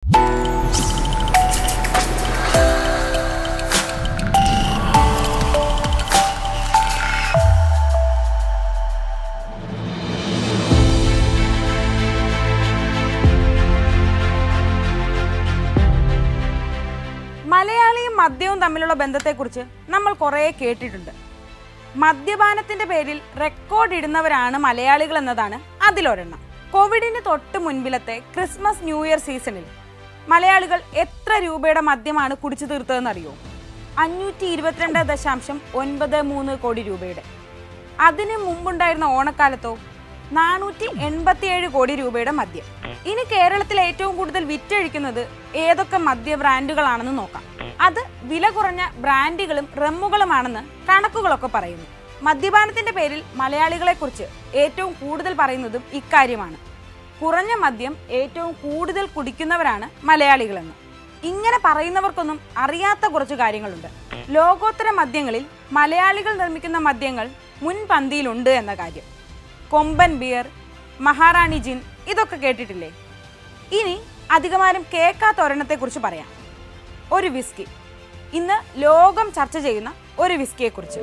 മലയാളിയും മദ്യവും തമ്മിലുള്ള ബന്ധത്തെക്കുറിച്ച് നമ്മൾ കുറേ കേട്ടിട്ടുണ്ട് മദ്യപാനത്തിന്റെ പേരിൽ റെക്കോർഡ് ഇടുന്നവരാണ് മലയാളികൾ എന്നതാണ് അതിലൊരെണ്ണം കോവിഡിന് തൊട്ട് മുൻപിലത്തെ ക്രിസ്മസ് ന്യൂ ഇയർ സീസണിൽ മലയാളികൾ എത്ര രൂപയുടെ മദ്യമാണ് കുടിച്ചു തീർത്തതെന്നറിയോ അഞ്ഞൂറ്റി ഇരുപത്തിരണ്ട് ദശാംശം ഒൻപത് മൂന്ന് കോടി രൂപയുടെ അതിന് മുമ്പുണ്ടായിരുന്ന ഓണക്കാലത്തോ നാനൂറ്റി എൺപത്തിയേഴ് കോടി രൂപയുടെ മദ്യം ഇനി കേരളത്തിൽ ഏറ്റവും കൂടുതൽ വിറ്റഴിക്കുന്നത് ഏതൊക്കെ മദ്യ ബ്രാൻഡുകളാണെന്ന് നോക്കാം അത് വില കുറഞ്ഞ ബ്രാൻഡുകളും റമ്മുകളുമാണെന്ന് കണക്കുകളൊക്കെ പറയുന്നു മദ്യപാനത്തിന്റെ പേരിൽ മലയാളികളെ കുറിച്ച് ഏറ്റവും കൂടുതൽ പറയുന്നതും ഇക്കാര്യമാണ് കുറഞ്ഞ മദ്യം ഏറ്റവും കൂടുതൽ കുടിക്കുന്നവരാണ് മലയാളികളെന്ന് ഇങ്ങനെ പറയുന്നവർക്കൊന്നും അറിയാത്ത കുറച്ച് കാര്യങ്ങളുണ്ട് ലോകോത്തര മദ്യങ്ങളിൽ മലയാളികൾ നിർമ്മിക്കുന്ന മദ്യങ്ങൾ മുൻപന്തിയിലുണ്ട് എന്ന കാര്യം കൊമ്പൻ ബിയർ മഹാറാണി ജിൻ ഇതൊക്കെ കേട്ടിട്ടില്ലേ ഇനി അധികമാരും കേൾക്കാത്ത ഒരെണ്ണത്തെക്കുറിച്ച് പറയാം ഒരു വിസ്കി ഇന്ന് ലോകം ചർച്ച ചെയ്യുന്ന ഒരു വിസ്കിയെക്കുറിച്ച്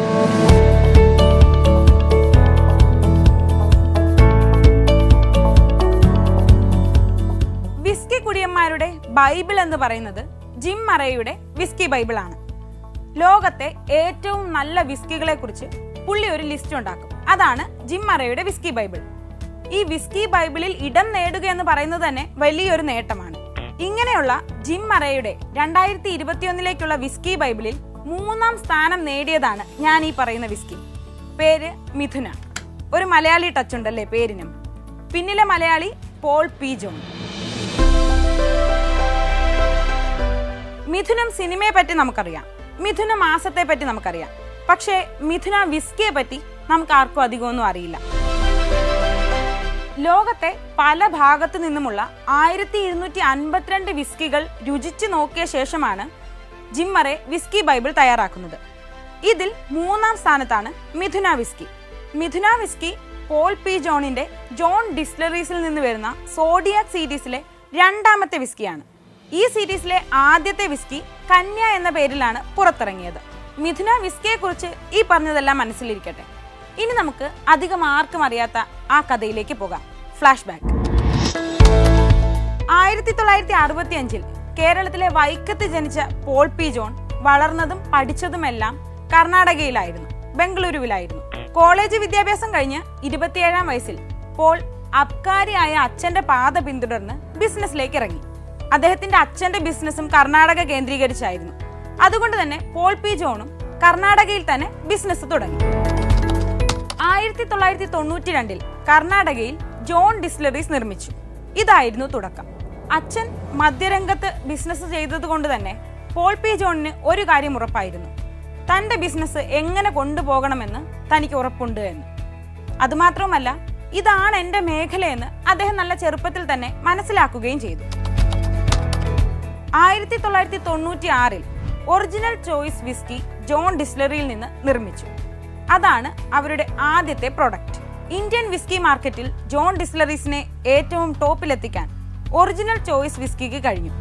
വിസ്കി കുടിയന്മാരുടെ ബൈബിൾ എന്ന് പറയുന്നത് ജിം മറയുടെ വിസ്കി ബൈബിളാണ് ലോകത്തെ ഏറ്റവും നല്ല വിസ്കികളെ കുറിച്ച് പുള്ളി ഒരു ലിസ്റ്റ് ഉണ്ടാക്കും അതാണ് ജിം മറയുടെ വിസ്കി ബൈബിൾ ഈ വിസ്കി ബൈബിളിൽ ഇടം നേടുക എന്ന് പറയുന്നത് തന്നെ വലിയൊരു നേട്ടമാണ് ഇങ്ങനെയുള്ള ജിം മറയുടെ രണ്ടായിരത്തി ഇരുപത്തിയൊന്നിലേക്കുള്ള വിസ്കി ബൈബിളിൽ മൂന്നാം സ്ഥാനം നേടിയതാണ് ഞാൻ ഈ പറയുന്ന വിസ്കി പേര് മിഥുന ഒരു മലയാളി ടച്ച് ഉണ്ടല്ലേ പേരിനും പിന്നിലെ Malayali Paul P John Mithunam സിനിമയെ പറ്റി നമുക്കറിയാം മിഥുന മാസത്തെ പറ്റി നമുക്കറിയാം പക്ഷേ മിഥുന വിസ്കിയെ പറ്റി നമുക്ക് ആർക്കും അധികമൊന്നും അറിയില്ല ലോകത്തെ പല ഭാഗത്തു നിന്നുമുള്ള ആയിരത്തി ഇരുന്നൂറ്റി അൻപത്തിരണ്ട് വിസ്കികൾ രുചിച്ചു നോക്കിയ ശേഷമാണ് ജിമ്മറെ വിസ്കി ബൈബിൾ തയ്യാറാക്കുന്നത് ഇതിൽ മൂന്നാം സ്ഥാനത്താണ് Mithuna whisky Mithuna whisky Paul P ജോണിന്റെ ജോൺ ഡിസ്ലറീസിൽ നിന്ന് വരുന്ന സോഡിയാക് സീരീസിലെ രണ്ടാമത്തെ വിസ്കിയാണ് ഈ സീരീസിലെ ആദ്യത്തെ വിസ്കി കന്യ എന്ന പേരിലാണ് പുറത്തിറങ്ങിയത് മിഥുന വിസ്കിയെ കുറിച്ച് ഈ പറഞ്ഞതെല്ലാം മനസ്സിലിരിക്കട്ടെ ഇനി നമുക്ക് അധികം ആർക്കും അറിയാത്ത ആ കഥയിലേക്ക് പോകാം ഫ്ലാഷ് ബാക്ക് ആയിരത്തി തൊള്ളായിരത്തി അറുപത്തി അഞ്ചിൽ കേരളത്തിലെ വൈക്കത്ത് ജനിച്ച പോൾ പി ജോൺ വളർന്നതും പഠിച്ചതുമെല്ലാം കർണാടകയിലായിരുന്നു ബംഗളൂരുവിലായിരുന്നു കോളേജ് വിദ്യാഭ്യാസം കഴിഞ്ഞ് ഇരുപത്തിയേഴാം വയസ്സിൽ പോൾ അബ്കാരിയായ അച്ഛന്റെ പാത പിന്തുടർന്ന് ബിസിനസ്സിലേക്ക് ഇറങ്ങി അദ്ദേഹത്തിന്റെ അച്ഛന്റെ ബിസിനസ്സും കർണാടക കേന്ദ്രീകരിച്ചായിരുന്നു അതുകൊണ്ട് തന്നെ പോൾ പി ജോണും കർണാടകയിൽ തന്നെ ബിസിനസ് തുടങ്ങി ആയിരത്തി തൊള്ളായിരത്തി തൊണ്ണൂറ്റി രണ്ടിൽ കർണാടകയിൽ ജോൺ ഡിസ്ലറീസ് നിർമ്മിച്ചു ഇതായിരുന്നു തുടക്കം അച്ഛൻ മദ്യരംഗത്ത് ബിസിനസ് ചെയ്തത് കൊണ്ട് തന്നെ പോൾ പി ജോണിന് ഒരു കാര്യം ഉറപ്പായിരുന്നു തന്റെ ബിസിനസ് എങ്ങനെ കൊണ്ടുപോകണമെന്ന് തനിക്ക് ഉറപ്പുണ്ട് എന്ന് അതുമാത്രവുമല്ല ഇതാണ് എന്റെ മേഖലയെന്ന് അദ്ദേഹം നല്ല ചെറുപ്പത്തിൽ തന്നെ മനസ്സിലാക്കുകയും ചെയ്തു ആയിരത്തി തൊള്ളായിരത്തി തൊണ്ണൂറ്റി ആറിൽ ഒറിജിനൽ ചോയ്സ് വിസ്കി ജോൺ ഡിസ്ലറിയിൽ നിന്ന് നിർമ്മിച്ചു അതാണ് അവരുടെ ആദ്യത്തെ പ്രൊഡക്റ്റ് ഇന്ത്യൻ വിസ്കി മാർക്കറ്റിൽ ജോൺ ഡിസ്ലറീസിനെ ഏറ്റവും ടോപ്പിലെത്തിക്കാൻ ഒറിജിനൽ ചോയ്സ് വിസ്കിക്ക് കഴിഞ്ഞു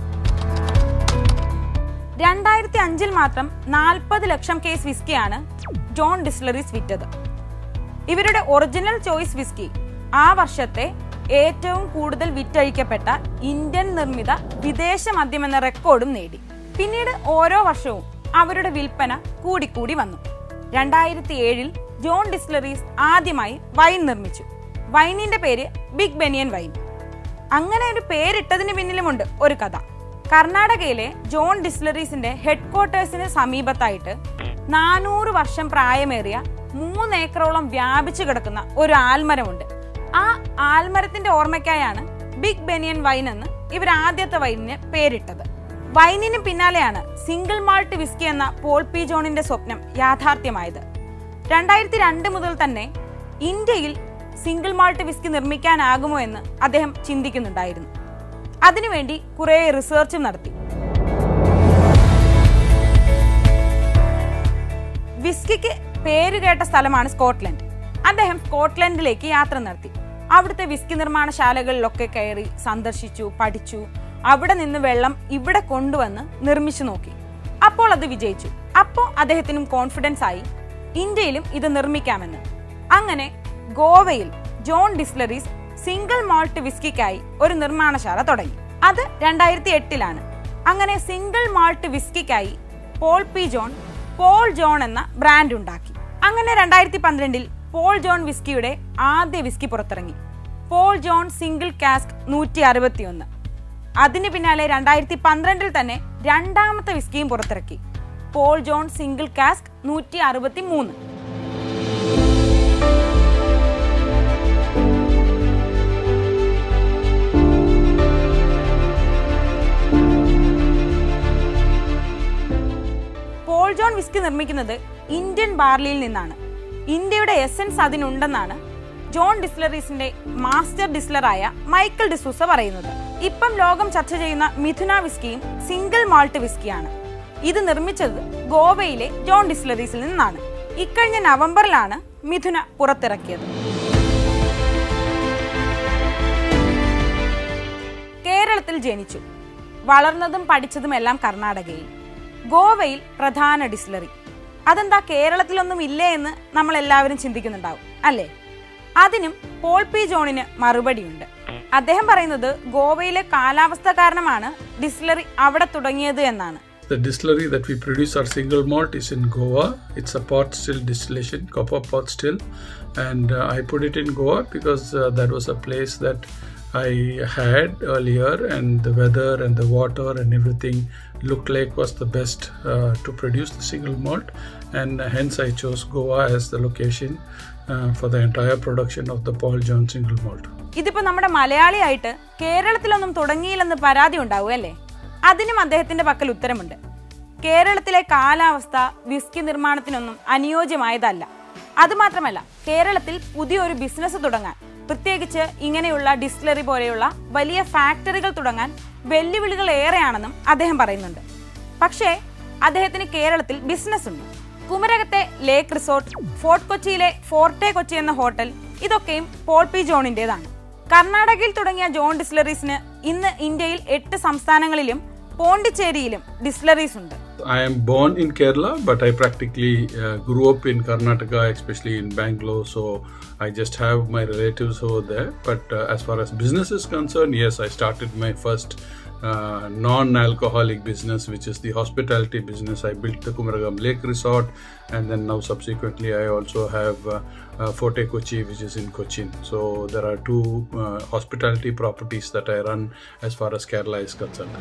രണ്ടായിരത്തി അഞ്ചിൽ മാത്രം നാൽപ്പത് ലക്ഷം കേസ് വിസ്കിയാണ് ജോൺ ഡിസ്ലറീസ് വിറ്റത് ഇവരുടെ ഒറിജിനൽ ചോയ്സ് വിസ്കി ആ വർഷത്തെ ഏറ്റവും കൂടുതൽ വിറ്റഴിക്കപ്പെട്ട ഇന്ത്യൻ നിർമ്മിത വിദേശ മദ്യം എന്ന റെക്കോർഡും നേടി പിന്നീട് ഓരോ വർഷവും അവരുടെ വിൽപ്പന കൂടിക്കൂടി വന്നു രണ്ടായിരത്തി ഏഴിൽ ജോൺ ഡിസ്ലറീസ് ആദ്യമായി വൈൻ നിർമ്മിച്ചു വൈനിന്റെ പേര് ബിഗ് ബെനിയൻ വൈൻ അങ്ങനെ ഒരു പേരിട്ടതിന് പിന്നിലുമുണ്ട് ഒരു കഥ കർണാടകയിലെ ജോൺ ഡിസ്ലറീസിന്റെ ഹെഡ് ക്വാർട്ടേഴ്സിന് സമീപത്തായിട്ട് നാനൂറ് വർഷം പ്രായമേറിയ മൂന്ന് ഏക്കറോളം വ്യാപിച്ചു കിടക്കുന്ന ഒരു ആൽമരമുണ്ട് ആ ആൽമരത്തിന്റെ ഓർമ്മയ്ക്കായാണ് ബിഗ് ബെനിയൻ വൈൻ എന്ന് ഇവർ ആദ്യത്തെ വൈനിന് പേരിട്ടത് വൈനിന് പിന്നാലെയാണ് സിംഗിൾ മാൾട്ട് വിസ്കി എന്ന പോൾ പി ജോണിന്റെ സ്വപ്നം യാഥാർത്ഥ്യമായത് രണ്ടായിരത്തി രണ്ട് മുതൽ തന്നെ ഇന്ത്യയിൽ സിംഗിൾ മാൾട്ട് വിസ്കി നിർമ്മിക്കാനാകുമോ എന്ന് അദ്ദേഹം ചിന്തിക്കുന്നുണ്ടായിരുന്നു അതിനുവേണ്ടി കുറെ റിസർച്ചും നടത്തി വിസ്കിക്ക് പേര് കേട്ട സ്ഥലമാണ് സ്കോട്ട്ലൻഡ് അദ്ദേഹം സ്കോട്ട്ലൻഡിലേക്ക് യാത്ര നടത്തി അവിടുത്തെ വിസ്കി നിർമ്മാണശാലകളിലൊക്കെ കയറി സന്ദർശിച്ചു പഠിച്ചു അവിടെ നിന്ന് വെള്ളം ഇവിടെ കൊണ്ടുവന്ന് നിർമ്മിച്ചു നോക്കി അപ്പോൾ അത് വിജയിച്ചു അപ്പോൾ അദ്ദേഹത്തിനും കോൺഫിഡൻസ് ആയി ഇന്ത്യയിലും ഇത് നിർമ്മിക്കാമെന്ന് അങ്ങനെ ഗോവയിൽ ജോൺ ഡിസ്ലറീസ് സിംഗിൾ മാൾട്ട് വിസ്കിക്കായി ഒരു നിർമ്മാണശാല തുടങ്ങി അത് രണ്ടായിരത്തി എട്ടിലാണ് അങ്ങനെ സിംഗിൾ മാൾട്ട് വിസ്കിക്കായി Paul P John Paul John എന്ന ബ്രാൻഡ് ഉണ്ടാക്കി അങ്ങനെ രണ്ടായിരത്തി പന്ത്രണ്ടിൽ പോൾ ജോൺ വിസ്കിയുടെ ആദ്യ വിസ്കി പുറത്തിറങ്ങി പോൾ ജോൺ സിംഗിൾ കാസ്ക് നൂറ്റി അറുപത്തിയൊന്ന് അതിന് പിന്നാലെ രണ്ടായിരത്തി പന്ത്രണ്ടിൽ തന്നെ രണ്ടാമത്തെ വിസ്കിയും പുറത്തിറക്കി പോൾ ജോൺ സിംഗിൾ കാസ്ക് നൂറ്റി അറുപത്തി മൂന്ന് പോൾ ജോൺ വിസ്കി നിർമ്മിക്കുന്നത് ഇന്ത്യൻ ബാർലിയിൽ നിന്നാണ് ഇന്ത്യയുടെ എസൻസ് അതിനുണ്ടെന്നാണ് ജോൺ ഡിസ്ലറീസിന്റെ മാസ്റ്റർ ഡിസ്ലറായ മൈക്കിൾ ഡിസൂസ പറയുന്നത് ഇപ്പം ലോകം ചർച്ച ചെയ്യുന്ന മിഥുന വിസ്കിയും സിംഗിൾ മാൾട്ട് വിസ്കിയാണ് ഇത് നിർമ്മിച്ചത് ഗോവയിലെ ജോൺ ഡിസ്ലറീസിൽ നിന്നാണ് ഇക്കഴിഞ്ഞ നവംബറിലാണ് മിഥുന പുറത്തിറക്കിയത് കേരളത്തിൽ ജനിച്ചു വളർന്നതും പഠിച്ചതും എല്ലാം കർണാടകയിൽ ഗോവയിൽ പ്രധാന ഡിസ്ലറി അതെന്താ കേരളത്തിലൊന്നും ഇല്ലേ എന്ന് നമ്മൾ എല്ലാവരും ചിന്തിക്കുന്നുണ്ടാവും അല്ലേ അതിനും പോൾ പി ജോണിന് മറുപടിയുണ്ട് അദ്ദേഹം പറയുന്നത് ഗോവയിലെ കാലാവസ്ഥ കാരണമാണ് ഡിസ്ലറി അവിടെ തുടങ്ങിയത് എന്നാണ് The distillery that we produce our single malt is in Goa. It's a pot still distillation, copper pot still, and uh, I put it in Goa because uh, that was a place that I had earlier, and the weather and the water and everything looked like was the best uh, to produce the single malt, and hence I chose Goa as the location uh, for the entire production of the Paul John single malt. ഇതിപ്പോ നമ്മുടെ മലയാളിയായിട്ട് കേരളത്തിലൊന്നും തുടങ്ങിയില്ലെന്ന് പരാതി ഉണ്ടാവും അല്ലേ അതിനും അദ്ദേഹത്തിന്റെ പക്കൽ ഉത്തരമുണ്ട് കേരളത്തിലെ കാലാവസ്ഥ വിസ്കി നിർമ്മാണത്തിനൊന്നും അനുയോജ്യമായതല്ല അതുമാത്രമല്ല കേരളത്തിൽ പുതിയൊരു ബിസിനസ് തുടങ്ങാൻ പ്രത്യേകിച്ച് ഇങ്ങനെയുള്ള ഡിസ്റ്റിലറി പോലെയുള്ള വലിയ ഫാക്ടറികൾ തുടങ്ങാൻ വെല്ലുവിളികൾ ഏറെയാണെന്നും അദ്ദേഹം പറയുന്നുണ്ട് പക്ഷേ അദ്ദേഹത്തിന് കേരളത്തിൽ ബിസിനസ് ഉണ്ട് കുമരകത്തെ ലേക്ക് റിസോർട്ട് ഫോർട്ട് കൊച്ചിയിലെ ഫോർട്ടെ കൊച്ചി എന്ന ഹോട്ടൽ ഇതൊക്കെയും പോൾ പി ജോണിൻ്റെതാണ് കർണാടകയിൽ തുടങ്ങിയ ജോൺ ഡിസ്ലറീസിന് ഇന്ന് ഇന്ത്യയിൽ എട്ട് സംസ്ഥാനങ്ങളിലും പോണ്ടിച്ചേരിയിലും ഡിസ്ലറീസ് ഉണ്ട് I am born in Kerala, but I practically uh, grew up in Karnataka, especially in Bangalore. So I just have my relatives over there. But uh, as far as business is concerned, yes, I started my first uh, non-alcoholic business, which is the hospitality business. I built the Kumaragam Lake Resort, and then now subsequently I also have uh, uh, Forte Kochi, which is in Cochin. So there are two uh, hospitality properties that I run as far as Kerala is concerned.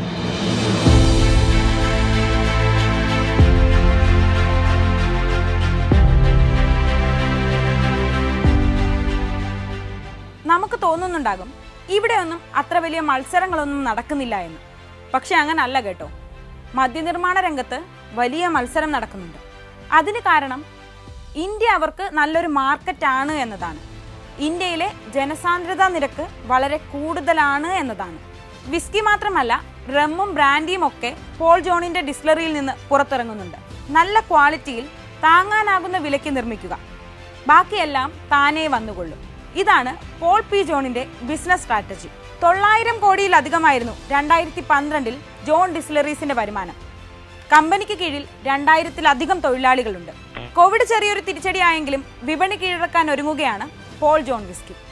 നമുക്ക് തോന്നുന്നുണ്ടാകും ഇവിടെയൊന്നും അത്ര വലിയ മത്സരങ്ങളൊന്നും നടക്കുന്നില്ല എന്ന് പക്ഷെ അങ്ങനെ അല്ല കേട്ടോ മദ്യനിർമ്മാണ രംഗത്ത് വലിയ മത്സരം നടക്കുന്നുണ്ട് അതിന് കാരണം ഇന്ത്യ അവർക്ക് നല്ലൊരു മാർക്കറ്റാണ് എന്നതാണ് ഇന്ത്യയിലെ ജനസാന്ദ്രതാ നിരക്ക് വളരെ കൂടുതലാണ് എന്നതാണ് വിസ്കി മാത്രമല്ല റമ്മും ബ്രാൻഡിയും ഒക്കെ പോൾ ജോണിന്റെ ഡിസ്ലറിയിൽ നിന്ന് പുറത്തിറങ്ങുന്നുണ്ട് നല്ല ക്വാളിറ്റിയിൽ താങ്ങാനാകുന്ന വിലയ്ക്ക് നിർമ്മിക്കുക ബാക്കിയെല്ലാം താനേ വന്നുകൊള്ളും ഇതാണ് പോൾ പി ജോണിന്റെ ബിസിനസ് സ്ട്രാറ്റജി തൊള്ളായിരം കോടിയിലധികമായിരുന്നു രണ്ടായിരത്തി പന്ത്രണ്ടിൽ ജോൺ ഡിസ്ലറീസിന്റെ വരുമാനം കമ്പനിക്ക് കീഴിൽ രണ്ടായിരത്തിലധികം തൊഴിലാളികളുണ്ട് കോവിഡ് ചെറിയൊരു തിരിച്ചടിയായെങ്കിലും വിപണി കീഴടക്കാൻ ഒരുങ്ങുകയാണ് പോൾ ജോൺ വിസ്കി